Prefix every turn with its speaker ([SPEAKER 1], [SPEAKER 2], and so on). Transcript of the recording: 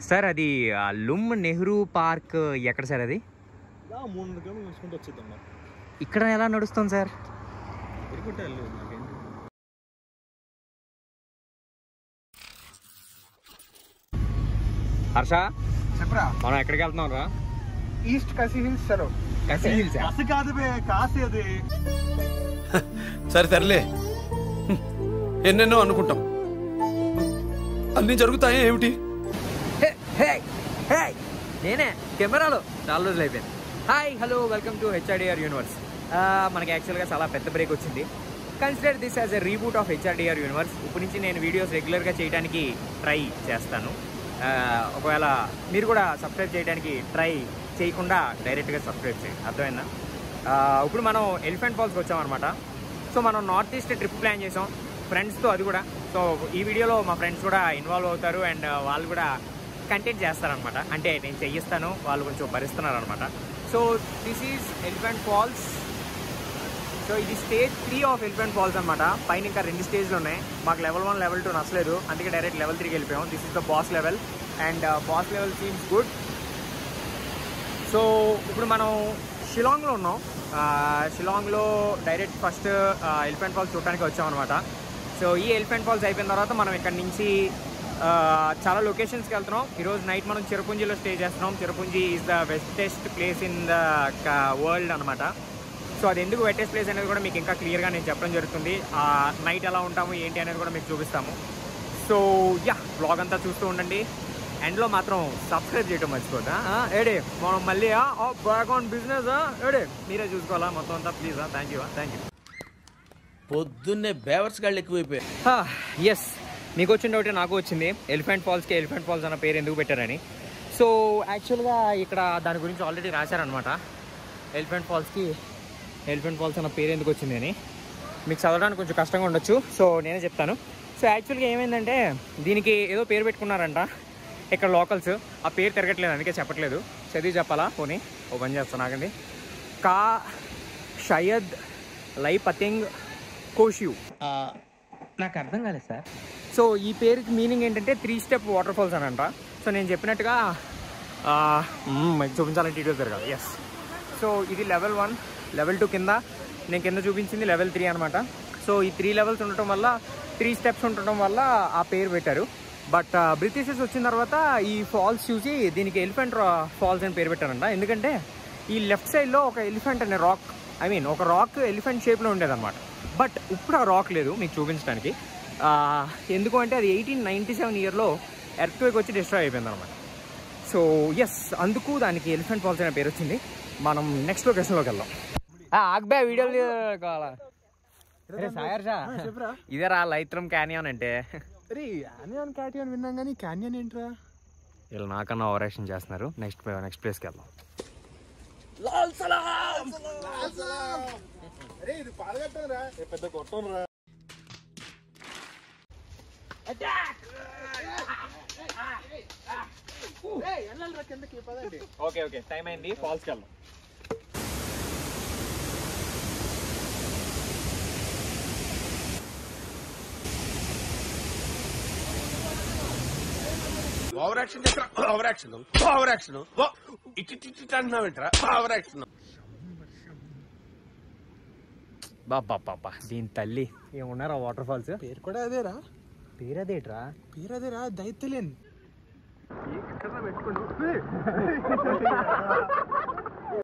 [SPEAKER 1] Sir అది ఆ, లుమ్ నెహ్రూ పార్క్ ఎక్కడ సార్ అది
[SPEAKER 2] ఇలా మూడు వందల కిలోమీటర్లు నడుచుకుంటూ వచ్చేద్దాం
[SPEAKER 1] ఇక్కడ ఎలా నడుస్తుంది సార్
[SPEAKER 2] తిరుగుంటే వెళ్ళలేదు నాకేంటి
[SPEAKER 1] హర్ష
[SPEAKER 3] చెప్పరా
[SPEAKER 1] మనం ఎక్కడికి వెళ్తున్నాం రా
[SPEAKER 3] ఈస్ట్ కసి హిల్స్ చలో
[SPEAKER 1] కసి హిల్స్
[SPEAKER 2] కసి కాదు బే కాసి అది
[SPEAKER 4] సరే తరలే హ్మ్. ఎన్నెన్నో అనుకుంటాం అన్నీ జరుగుతాయా ఏమిటి
[SPEAKER 1] నేనే కెమెరాలో చాలా రోజులు అయిపోయింది hi hello welcome to HRDR universe మనకి యాక్చువల్గా చాలా పెద్ద బ్రేక్ వచ్చింది consider this as a reboot of HRDR universe ఇప్పటి నుంచి నేను వీడియోస్ రెగ్యులర్గా చేయడానికి ట్రై చేస్తాను ఆ, ఒకవేళ మీరు కూడా సబ్స్క్రైబ్ చేయడానికి ట్రై చేయకుండా డైరెక్ట్గా సబ్స్క్రైబ్ చేయండి అర్థమైందా ఆ, ఇప్పుడు మనం ఎలిఫెంట్ ఫాల్స్కి వచ్చామన్నమాట సో మనం నార్త్ ఈస్ట్ ట్రిప్ ప్లాన్ చేసాం ఫ్రెండ్స్తో అది కూడా సో ఈ వీడియోలో మా ఫ్రెండ్స్ కూడా ఇన్వాల్వ్ అవుతారు అండ్ వాళ్ళు కూడా కంటెంట్ చేస్తారనమాట అంటే నేను చెయ్యిస్తాను వాళ్ళు కొంచెం భరిస్తున్నారు అనమాట so this is elephant falls so ఇది stage three of elephant falls అనమాట పైన ఇంకా రెండు స్టేజ్లు ఉన్నాయి మాకు లెవెల్ వన్ లెవెల్ టూ నచ్చలేదు అందుకే డైరెక్ట్ లెవెల్ త్రీకి వెళ్ళిపోయాం this is the boss level and boss level seems good so ఇప్పుడు మనం షిలాంగ్లో ఉన్నాం ఆ, షిలాంగ్లో డైరెక్ట్ ఫస్ట్ ఎలిఫెంట్ ఫాల్స్ చూడడానికి వచ్చామన్నమాట సో ఈ ఎలిఫెంట్ ఫాల్స్ అయిపోయిన తర్వాత మనం ఇక్కడ నుంచి ఆ, చాలా లొకేషన్స్కి వెళ్తున్నాం ఈరోజు నైట్ మనం చిరపుంజిలో స్టే చేస్తున్నాం Cherrapunji is the wettest place in the world అనమాట సో అది ఎందుకు వెట్టెస్ట్ ప్లేస్ అనేది కూడా మీకు ఇంకా క్లియర్గా నేను చెప్పడం జరుగుతుంది ఆ నైట్ ఎలా ఉంటాము ఏంటి అనేది కూడా మీకు చూపిస్తాము సో యా బ్లాగ్ అంతా చూస్తూ ఉండండి ఎండ్లో మాత్రం సబ్స్క్రైబ్ చేయడం మర్చిపోతా ఏడే మనం మళ్ళీ బ్యాక్ ఆన్ బిజినెస్ ఏడే మీరే చూసుకోవాలా మొత్తం అంతా please thank you thank you
[SPEAKER 5] పొద్దున్నే బేవర్స్ గాళ్ళు ఎక్కువైపోయాయి
[SPEAKER 1] ఎస్ మీకు వచ్చిన డౌటే నాకు వచ్చింది ఎలిఫెంట్ ఫాల్స్కి ఎలిఫెంట్ ఫాల్స్ అన్న పేరు ఎందుకు పెట్టారని సో యాక్చువల్గా ఇక్కడ దాని గురించి ఆల్రెడీ రాశారనమాట ఎలిఫెంట్ ఫాల్స్కి ఎలిఫెంట్ ఫాల్స్ అన్న పేరు ఎందుకు వచ్చింది అని మీకు చదవడానికి కొంచెం కష్టంగా ఉండొచ్చు సో నేనే చెప్తాను సో యాక్చువల్గా ఏమైందంటే దీనికి ఏదో పేరు పెట్టుకున్నారంట ఇక్కడ లోకల్స్ ఆ పేరు తిరగట్లేదు అందుకే చెప్పట్లేదు చదివి చెప్పాలా పోనీ ఓ పని చేస్తాను ఆగండి కా షయద్ లై పతింగ్ కోషియూ నాకు అర్థం కాలేదు సార్ సో ఈ పేరుకి మీనింగ్ ఏంటంటే త్రీ స్టెప్ వాటర్ ఫాల్స్ అని అంట సో నేను చెప్పినట్టుగా ఆ, మ్మ్, మీకు చూపించాలంటే డీటెయిల్స్ జరగాలి ఎస్ సో ఇది లెవెల్ వన్ లెవెల్ టూ కింద నేను కింద చూపించింది లెవెల్ త్రీ అనమాట సో ఈ త్రీ లెవెల్స్ ఉండటం వల్ల త్రీ స్టెప్స్ ఉండటం వల్ల ఆ పేరు పెట్టారు బట్ బ్రిటిషర్స్ వచ్చిన తర్వాత ఈ ఫాల్స్ చూసి దీనికి ఎలిఫెంట్ ఫాల్స్ అని పేరు పెట్టారంట ఎందుకంటే ఈ లెఫ్ట్ సైడ్లో ఒక ఎలిఫెంట్ అనే రాక్ ఐ మీన్ ఒక రాక్ ఎలిఫెంట్ షేప్లో ఉండేదన్నమాట బట్ ఇప్పుడు ఆ రాక్ లేదు మీకు చూపించడానికి ఆ, ఎందుకు అంటే అది ఎయిటీన్ నైంటీ సెవెన్ ఇయర్లో ఎర్త్క్వేక్ వచ్చి డిస్ట్రాయ్ అయిపోయింది అనమాట సో ఎస్ అందుకు దానికి ఎలిఫెంట్ ఫాల్స్ అనే పేరు వచ్చింది మనం నెక్స్ట్ లొకేషన్లోకి వెళ్దాం ఆగ్బే వీడియోలు కావాలా అరే సాయర్ షా
[SPEAKER 3] చెప్పరా
[SPEAKER 1] ఇదే రా లైత్రం క్యానియాన్ అంటే
[SPEAKER 3] అరే క్యానియన్ క్యాటియన్ విన్నాం కానీ క్యానియన్ ఏంట్రా
[SPEAKER 1] వీళ్ళు నాకన్నా ఓవరాక్షన్ చేస్తున్నారు నెక్స్ట్ నెక్స్ట్ ప్లేస్కి వెళ్దాం
[SPEAKER 3] అరే ఇది పాడగట్టం రా
[SPEAKER 2] పెద్ద కొట్టం రా
[SPEAKER 3] వెళ్ళాలి రా కిందకి పదండి
[SPEAKER 1] ఓకే ఓకే టైం అయింది ఫాల్స్కి వెళ్దాం
[SPEAKER 5] ఓవర్ యాక్షన్ చేస్తా ఓవర్ యాక్షన్ ఓవర్ యాక్షన్ ఇటు ఇటు ఇటు అంటున్నావేంట్రా ఓవర్ యాక్షన్
[SPEAKER 1] బాబా బాబా దీని తల్లి ఏమున్నారా వాటర్ ఫాల్స్
[SPEAKER 3] పేరు కూడా అదేరా
[SPEAKER 1] పేరదేట్రా
[SPEAKER 3] పేరు అదేరా దైత్యలేన్